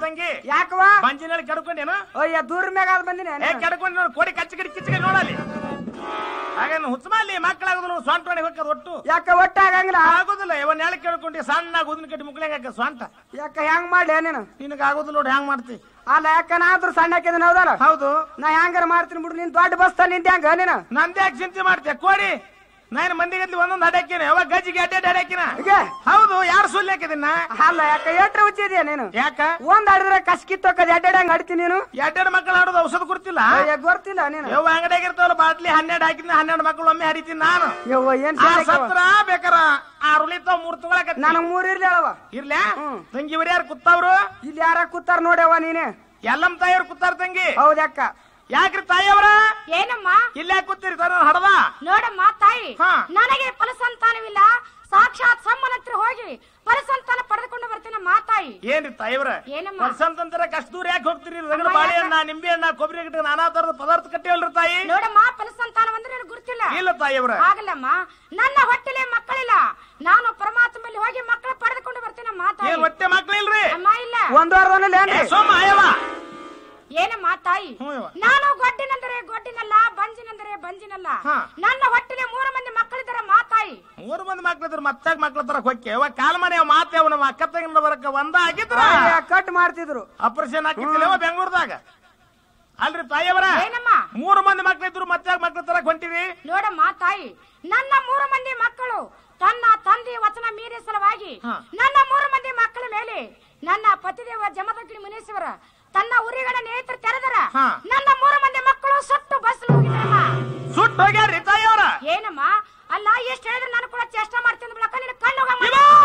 ತಂಗಿ ಯಾಕವ ಬಂಜಿನಲ್ಲಿ ಕೆಡ್ಕೊಂಡೇನು ಅಯ್ಯ ದೂರ ಮ್ಯಾಗ ಅದ್ ಬಂದಿನಿ ಏ ಕೆಡ್ಕೊಂಡು ನೋಡು ಕೋಡಿ ಕಚ್ಚ ಕಡಿ ಕಿಚ್ಚ ನೋಡಲ್ಲಿ ಹಾಗೇನು ಹುಚ್ಚಮಲ್ಲಿ ಮಕ್ಕಳಾಗೋದಿಲ್ಲ ಸ್ವಂಟ ಹೊಡಿ ಹೋಗ್ತದ ಒಟ್ಟು ಯಾಕ ಒಟ್ಟ ಆಗಂಗಿಲ್ಲ ಆಗೋದಿಲ್ಲ ಇವನ್ ನೆಲ ಕೇಳ್ಕೊಂಡು ಸಣ್ಣ ಉದಿನ ಕಟ್ಟಿ ಮುಕ್ಳಂಗ ಸ್ವಂಟ ಯಾಕ ಹೆಂಗ್ ಮಾಡ್ಲಿ ನೀನು ನಿನಗ ಆಗೋದಿಲ್ಲ ನೋಡಿ ಹ್ಯಾಂಗ್ ಮಾಡ್ತಿ ಅಲ್ಲ ಯಾಕ ನಾ ಆದ್ರೂ ಸಣ್ಣ ಹಾಕಿದನ ಹೌದಲ್ಲ ಹೌದು ನಾ ಹೆಂಗಾರ ಮಾಡ್ತೀನಿ ಬಿಡು ನೀನ್ ದೊಡ್ಡ ಬಸ್ ನಿಂತ ಹೆಂಗ ನೀನು ನಂದೇ ಯಾಕೆ ಚಿಂತೆ ಮಾಡ್ತೀಯ ಕೋಡಿ ನಾನು ಮಂದಿಗತ್ಲಿ ಒಂದೊಂದು ಹಡಾಕಿನ ಯಾವಾಗ ಗಜ್ಜಿಗೆ ಅಡ್ಡೆ ಹಡಾಕಿನ ಈಗ ಹೌದು ಯಾರು ಸುಳ್ಳು ಹಾಕಿದಿನ ಅಲ್ಲ ಯಾಕ ಎಟ್ರ ಹುಚ್ಚಿದ್ಯಾ ನೀನು ಯಾಕ ಒಂದ್ ಆಡಿದ್ರೆ ಕಸ್ಕಿ ತೊಕ್ಕದ ಎಡ್ಡೆಡ್ ಹಂಗ ಆಡ್ತೀನಿ ನೀನು ಎರಡೆರಡು ಮಕ್ಕಳು ಆಡೋದು ಔಷಧ ಕೊಡ್ತಿಲ್ಲ ಅಯ್ಯ ಗೊತ್ತಿಲ್ಲ ನೀನು ಯಾವ ಅಂಗಡಿಯಾಗ ಇರ್ತಾವಲ್ಲ ಬಾಟ್ಲಿ ಹನ್ನೆರಡು ಹಾಕಿದ್ನ ಹನ್ನೆರಡು ಮಕ್ಕಳು ಒಮ್ಮೆ ಹರಿತೀನಿ ನಾನು ಯವ್ವ ಏನ್ ಆ ಶಾಲೆ ಸತ್ರ ಬೇಕಾರ ಆ ಉಳಿತಾವ್ ಮೂರ್ ತಗೊಳಕ ನನಗ್ ಮೂರ್ ಇರ್ಲಿ ಅಳವ ಇರ್ಲ್ಯಾ ಹ್ಮ್. ತಂಗಿ ಇವ್ರು ಯಾರು ಕುತ್ತವ್ರು ಇಲ್ಲಿ ಯಾರ ಕೂತಾರ ನೋಡ್ಯವ ನೀನೆ ಎಲ್ಲಮ್ಮ ತಾಯಿಯವ್ರು ಕುತ್ತಾರ ತಂಗಿ ಹೌದಕ್ಕ ಯಾಕ್ರಿ ತಾಯಿಯವ್ರ ಏನಮ್ಮ ಇಲ್ಲಿ ಯಾಕೆ ಕೂತಿರಿ ತರ ಹಡದ ನೋಡಮ್ಮ ತಾಯಿ ಹಾ. ನನಗೆ ಫಲಸಂತಾನವಿಲ್ಲ ಸಾಕ್ಷಾತ್ ಸಮ್ಮನ ಹತ್ರ ಹೋಗಿ ಫಲಸಂತಾನ ಪಡೆದುಕೊಂಡು ಬರ್ತೀನಮ್ಮ ತಾಯಿ ಏನ್ರಿ ತಾಯಿಯವ್ರ ಏನಮ್ಮ? ವರ್ಷಂತರ ಕಷ್ಟ ದೂರ ಯಾಕೆ ಹೋಗ್ತೀರಿ ರಗಡ ಅಮ್ಮ, ಬಾಳೆಹಣ್ಣ ನಿಂಬೆ ಹಣ್ಣ ಕೊಬ್ಬರಿ ಗಿಡ ನಾನಾ ತರದ ಪದಾರ್ಥ ಕಟ್ಟಿವಲ್ರಿ ತಾಯಿ ನೋಡಮ್ಮ ಫಲಸಂತಾನ ಅಂದ್ರೆ ನನಗೆ ಗುರುತಿಲ್ಲ ಇಲ್ಲ ತಾಯಿಯವ್ರ ಆಗಲ್ಲಮ್ಮ ನನ್ನ ಹೊಟ್ಟೆಲೆ ಮಕ್ಕಳಿಲ್ಲ ನಾನು ಪರಮಾತ್ಮಲ್ಲಿ ಹೋಗಿ ಮಕ್ಕಳು ಪಡೆದುಕೊಂಡು ಬರ್ತೀನಮ್ಮ ತಾಯಿ ಏನ್ ಹೊಟ್ಟೆ ಮಕ್ಳು ಇಲ್ರಿ ಅಮ್ಮ ಇಲ್ಲ ಒಂದ್ ವಾರದಲ್ಲಿ ಏ, ಏನ್ರಿ ಸೋಮ ಅಯ್ಯವ ಏನಮ್ಮ ತಾಯಿ ಹ್ಞೂ ಯವ್ವ. ನಾನು ಗೊಡ್ಡಿನೆಂದರೆ ಗೊಡ್ಡಿನಲ್ಲ ಬಂಜಿನೆಂದರೆ ಬಂಜಿನಲ್ಲ ಹಾ. ನನ್ನ ಹೊಟ್ಟೆಲೆ ಮೂರು ಮಂದಿ ಮಕ್ಕಳಿದ್ದಾರೆ ಮಾ ತಾಯಿ ಮೂರು ಮಂದಿ ಮಕ್ಳು ಇದ್ರ ಮತ್ತಾಗ ಮಕ್ಳ ತರ ಹೊಕ್ಕೆ ಅವ ಕಾಲ್ ಮನೆ ಅವ ಮಾತೆ ಅವನ ಅಕ್ಕ ತಂಗಿನ ಬರಕ ಒಂದ ಆಗಿದ್ರ ಅಯ್ಯ, ಕಟ್ ಮಾಡ್ತಿದ್ರು ಆಪರೇಷನ್ ಹಾಕಿತ್ತಿಲ್ಲ ಅವ ಬೆಂಗಳೂರದಾಗ ಅಲ್ರಿ ತಾಯಿಯವರ ಏನಮ್ಮ ಮೂರು ಮಂದಿ ಮಕ್ಳು ಇದ್ರು ಮತ್ತಾಗ ಮಕ್ಳ ತರ ಹೊಂಟಿರಿ ನೋಡಮ್ಮ ತಾಯಿ ನನ್ನ ಮೂರು ಮಂದಿ ಮಕ್ಕಳು ತನ್ನ ತಂದೆ ವಚನ ಮೀರಿ ಸಲುವಾಗಿ ಹಾ. ನನ್ನ ಮೂರು ಮಂದಿ ಮಕ್ಕಳ ಮೇಲೆ ನನ್ನ ಪತಿದೇವ ಜಮದಗ್ನಿ ಮುನೀಶ್ವರ ತನ್ನ ಉರಿಗಳ ನೇತ್ರ ತೆರೆದರ ಹಾ. ನನ್ನ ಮೂರು ಮಂದಿ ಮಕ್ಕಳು ಸುಟ್ಟು ಬಸ್ ಹೋಗಿದ್ರಮ್ಮ ಸುಟ್ಟು ಹೋಗ್ಯಾರ್ರಿ ತಾಯಿಯವರ ಏನಮ್ಮ ಅಲ್ಲ ಎಷ್ಟು ಹೇಳಿದ್ರೆ ನಾನು ಕೂಡ ಚೇಷ್ಟ ಮಾಡ್ತೀನಿ ಬಿಡಕ್ಕ ನಿನ್ನ ಕಣ್ಣು ಹೋಗಮ್ಮ.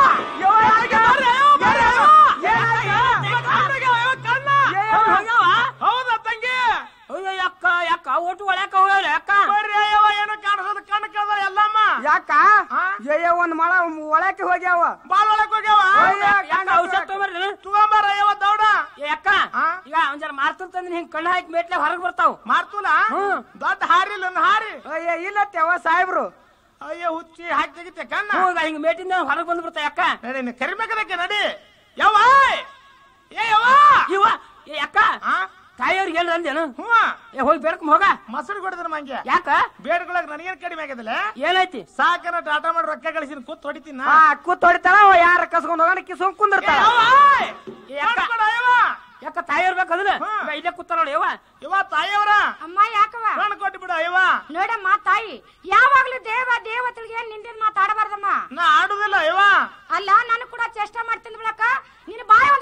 ಹೌದಾ ತಂಗಿ ಅಯ್ಯೋ ಯಾಕ ಯಾಕ ಒಟ್ಟು ಒಳಕ ಹೋಗ್ಯಾವ ಯಾಕ ಬರ್ರಿ ಅಯ್ಯವ ಏನೋ ಕಾಣಿಸೋದು ಕಣ್ಣು ಕಳ್ದ ಎಲ್ಲಮ್ಮ ಯಾಕ ಹಾ? ಅಯ್ಯ ಒಂದ್ ಮಳ ಒಳಕ್ಕೆ ಹೋಗ್ಯಾವ ಬಾಲ್ ಒಳಗ್ ಹೋಗ್ಯಾವ ಅಯ್ಯ, ಯಾಕ ಔಷಧ ತಗೊಂಬರ್ರಿ ತಗೊಂಬಾರ ಅಯ್ಯವ ದೌಡ ಏ ಅಕ್ಕ ಹಾ? ಈಗ ಒಂದ್ ಜರ ಮಾರ್ತಂತಂದ್ರೆ ಹಿಂಗ್ ಕಣ್ಣು ಹಾಕಿ ಮೇಟ್ಲೆ ಹೊರಗ್ ಬರ್ತಾವ ಮಾರ್ತುಲ ಹ್ಮ್. ದೊಡ್ಡ ಹಾರಿಲ್ಲ ಒಂದು ಹಾರಿ ಅಯ್ಯ ಇಲ್ಲತ್ತೇವ ಸಾಹೇಬ್ರು ಅಯ್ಯ ಹುಚ್ಚಿ ಹಾಕಿ ತೆಗಿತೆ ಕಣ್ಣ ಹ್ಞೂ ಈಗ ಹಿಂಗ್ ಮೇಟಿಂದ ಹೊರಗ್ ಬಂದ್ ಬರ್ತಾವ ಯಾಕ ನಡಿ ನೀ ಕರಿಬೇಕದಕ್ಕೆ ನಡಿ ಯಾವ ಏ ಯವ್ವ ಇವ ಏ ಅಕ್ಕ ಆ? ತಾಯಿಯವ್ರಿಗೆ ಹೇಳ್ರಿ ಅಂದೇನು ಹ್ಞೂ ಏ ಹೋಗಿ ಬೇಡ್ಕೊಂಡ್ ಹೋಗ ಮೊಸರು ಕೊಡಿದ್ರ ಮಂಗೆ ಯಾಕ ಬೇಡ್ಕೊಳಕ್ ನನಗೇನ್ ಕಡಿಮೆ ಆಗಿದಿಲ್ಲ ಏನೈತಿ ಸಾಕನ ಟಾಟಾ ಮಾಡಿ ರೊಕ್ಕ ಗಳಿಸಿನ ಕೂತ್ ಹೊಡಿತೀನಿ ನಾ. ಹಾ ಕೂತ್ ಹೊಡಿತಾಳ ಅವ ಯಾರ ಕಸ್ಕೊಂಡ್ ಹೋಗೋಣ ಕಿಸ್ಕೊಂಡ್ ಏ ಕುಂದಿರ್ತಾಳ ಯವ್ವ! ಏ ಅಕ್ಕ ಮಾಡ್ಕೊಡು ಅಯ್ಯವ್ವ. ಯಾಕ ತಾಯಿಯವ್ರ ಬೇಕಂದ್ರೆ ಹ್ಮ್. ಈಗ ಇಲ್ಲೇ ಕೂತಾರ ನೋಡಿ ಯವ್ವ ಯವ್ವ ತಾಯಿಯವರ ಅಮ್ಮ ಯಾಕವ ಕಣ್ಣು ಕೊಟ್ಟು ಬಿಡು ಅಯ್ಯವ ನೋಡಮ್ಮ ತಾಯಿ ಯಾವಾಗ್ಲೂ ದೇವ ದೇವತೆಗಳಿಗೆ ನಿಂದಿನ ಮಾತಾಡಬಾರ್ದಮ್ಮ ನಾ ಆಡುದಿಲ್ಲ ಅಯ್ಯವ ಅಲ್ಲ ನಾನು ಕೂಡ ಚೇಷ್ಟ ಮಾಡ್ತೀನಿ ಬಿಡಕ್ಕ ನೀನು ಬಾಯ ಒಂದು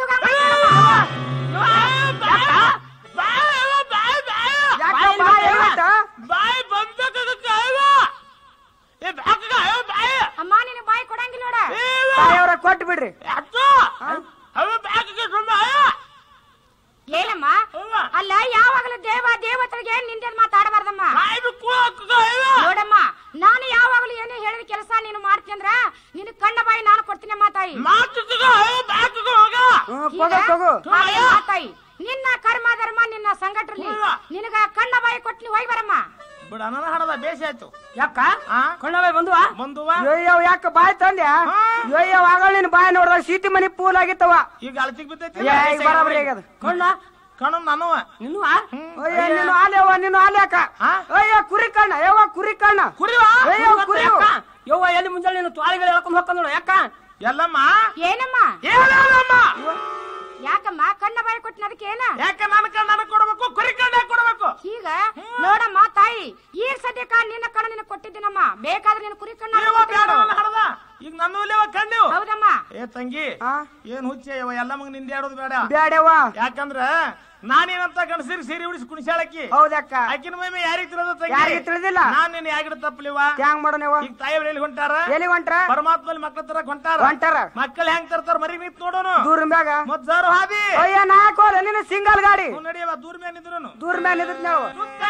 ಯಾಕ ಬಾಯಲ್ಲಿ ಬಾಯ್ ಬಾಯ್ ಏನಾಯ್ತ? ಬಾಯಿ ಬಂದಕ್ಕೆ ಅಯ್ಯವ ಏ ಬ್ಯಾಕಗ ಅಯ್ಯವ ಬಾಯಿ ಅಮ್ಮ ನೀನು ಬಾಯಿ ಕೊಡಂಗಿಲ್ಲ ನೋಡ ತಾಯಿಯವ್ರ ಕೊಟ್ಟು ಬಿಡ್ರಿ ಅತ್ತು ಅಯ್ಯವ ಬ್ಯಾಕಗೆ ಸುಮ್ಮ ಅಯ್ಯ ಏನಮ್ಮ ಅವ್ವ. ಅಲ್ಲ ಯಾವಾಗಲೂ ದೇವ ದೇವತೆಗಳಿಗೆ ನಿಂದಿನ ಮಾತಾಡಬಾರ್ದಮ್ಮ ಬಾಯಿ ಬಿಕ್ಕು ಹಾಕಗ ಅಯ್ಯವ ನೋಡಮ್ಮ ನಾನು ಯಾವಾಗಲೂ ಏನೇ ಹೇಳಿದ ಕೆಲಸ ನೀನು ಮಾಡ್ತೀನಿ ಅಂದ್ರ ನಿನ್ನ ಕಣ್ಣ ಬಾಯಿ ನಾನು ಕೊಡ್ತೀನಿ ಅಮ್ಮ ತಾಯಿ ಮಾತುಗ ಅಯ್ಯವ ಬ್ಯಾಕಗ ಹೋಗ ಹ್ಮ್ ಈಗ ಹೋಗು ಹೋಗು ಹಾಗೆ ಅಮ್ಮ ತಾಯಿ ನಿನ್ನ ಕರ್ಮ ಧರ್ಮ ನಿನ್ನ ಸಂಘಟನೆ ಅವ್ವ. ನಿನಗ ಕಣ್ಣ ಬಾಯಿ ಕೊಟ್ಟು ನೀ ಹೋಗಿ ಬರಮ್ಮ ಬಿಡ ನನ್ನ ಹಣದ ಬೇಸಿ ಆಯ್ತು ಯಾಕ ಆ? ಕಣ್ಣವೇ ಬಂದುವ ಬಂದುವ ಅಯ್ಯೋ ಯಾಕ ಬಾಯ್ ತಂದ್ಯಾ ಹಾ. ಅಯ್ಯೋ ಆಗಳ ನಿನ್ ಬಾಯ್ ನೋಡಿದಾಗ ಸೀಟಿ ಮನಿ ಪೂಲ್ ಆಗಿತ್ತವ ಈಗ ಅಳತಿಗ್ ಬಿದ್ದೈತಿ ಏ, ಈಗ ಬರಾಬರಿ ಆಗ್ಯದ ಕಣ್ಣ ಕಣ್ಣು ನನ್ನವ ನಿನ್ನು ಅಯ್ಯೋ ನೀನು ಆಲ್ಯವ ನೀನು ಆಲ್ಯಾಕ ಆ? ಅಯ್ಯೋ ಕುರಿ ಕಣ್ಣ ಯವ್ವ ಕುರಿ ಕಣ್ಣ ಕುರಿವಾ ಅಯ್ಯೋ ಕುರಿ ಯಾಕ ಯವ್ವ ಎಲ್ಲಿ ಮುಂಜಾನೆ ನೀನು ತ್ವಾಳಿಗಳು ಹೇಳ್ಕೊಂಡ್ ಹೋಗ್ಕೊಂಡ್ ನೋಡು ಯಾಕ ಎಲ್ಲಮ್ಮ ಏನಮ್ಮ ಏನಮ್ಮ ಯಾಕಮ್ಮ ಕಣ್ಣ ಬಾಯಿ ಕೊಟ್ಟಿನ ಅದಕ್ಕೆ ಏನ ಯಾಕೆ ನನ್ನ ಕಣ್ಣು ನನಗ್ ಕೊಡ್ಬೇಕು ಕುರಿ ಕಣ್ಣು ಯಾಕೆ ಕೊಡ್ಬೇಕು ಈಗ ನೋಡಮ್ಮ ತಾಯಿ ಈಗ ಸದ್ಯಕ್ಕ ನಿನ್ನ ಕಣ್ಣು ನಿನಗೆ ಕೊಟ್ಟಿದ್ದೀನಮ್ಮ ಬೇಕಾದ್ರೆ ನಿನ್ನ ಕುರಿ ಕಣ್ಣ ಅಯ್ಯವ್ವ ಬೇಡ ನನ್ನ ಹಣದ ಈಗ ನನ್ನ ಇಲ್ಲವ ಕಣ್ಣು ಹೌದಮ್ಮ ಏ ತಂಗಿ ಆ? ಏನ್ ಹುಚ್ಚ ಅಯ್ಯವ ಎಲ್ಲ ಮಗ ನಿಂದೆ ಆಡೋದು ಬೇಡ ಬ್ಯಾಡ್ಯವ್ವ ಯಾಕಂದ್ರ ನಾನೇನಂತ ಗಣಸಿರಿ ಸೀರೆ ಉಡಿಸಿ ಕುಣಿಸಾಳಕ್ಕಿ ಹೌದಕ್ಕ ಆಕಿನ ಮೈ ಯಾರಿಗ್ ತಿಳದ ಯಾರಿಗ್ ತಿಳಿದಿಲ್ಲ? ನಾನ್ ನಿನ್ ಯಾಗಿಡ ತಪ್ಪಲಿವ ಹ್ಯಾಂಗ್ ಮಾಡೋಣವ ಈಗ ತಾಯಿಯವ್ರು ಎಲ್ಲಿ ಹೊಂಟಾರ ಎಲ್ಲಿ ಹೊಂಟ್ರ ಪರಮಾತ್ಮಲ್ಲಿ ಮಕ್ಕಳ ತರ ಹೊಂಟಾರ ಹೊಂಟಾರ ಮಕ್ಕಳು ಹೆಂಗ್ ತರ್ತಾರ ಮರಿ ನಿಂತ್ ನೋಡೋನು ದೂರ ಮ್ಯಾಗ ಮತ್ ಜರು ಹಾದಿ ಅಯ್ಯ ನಾಲ್ಕು ನೀನು ಸಿಂಗಲ್ ಗಾಡಿ ಅವ್ನ್ ನಡಿಯವ ದೂರ ಮ್ಯಾಗ ನಿಂದ್ರನು ದೂರ ಮ್ಯಾಗ ನಿಂತ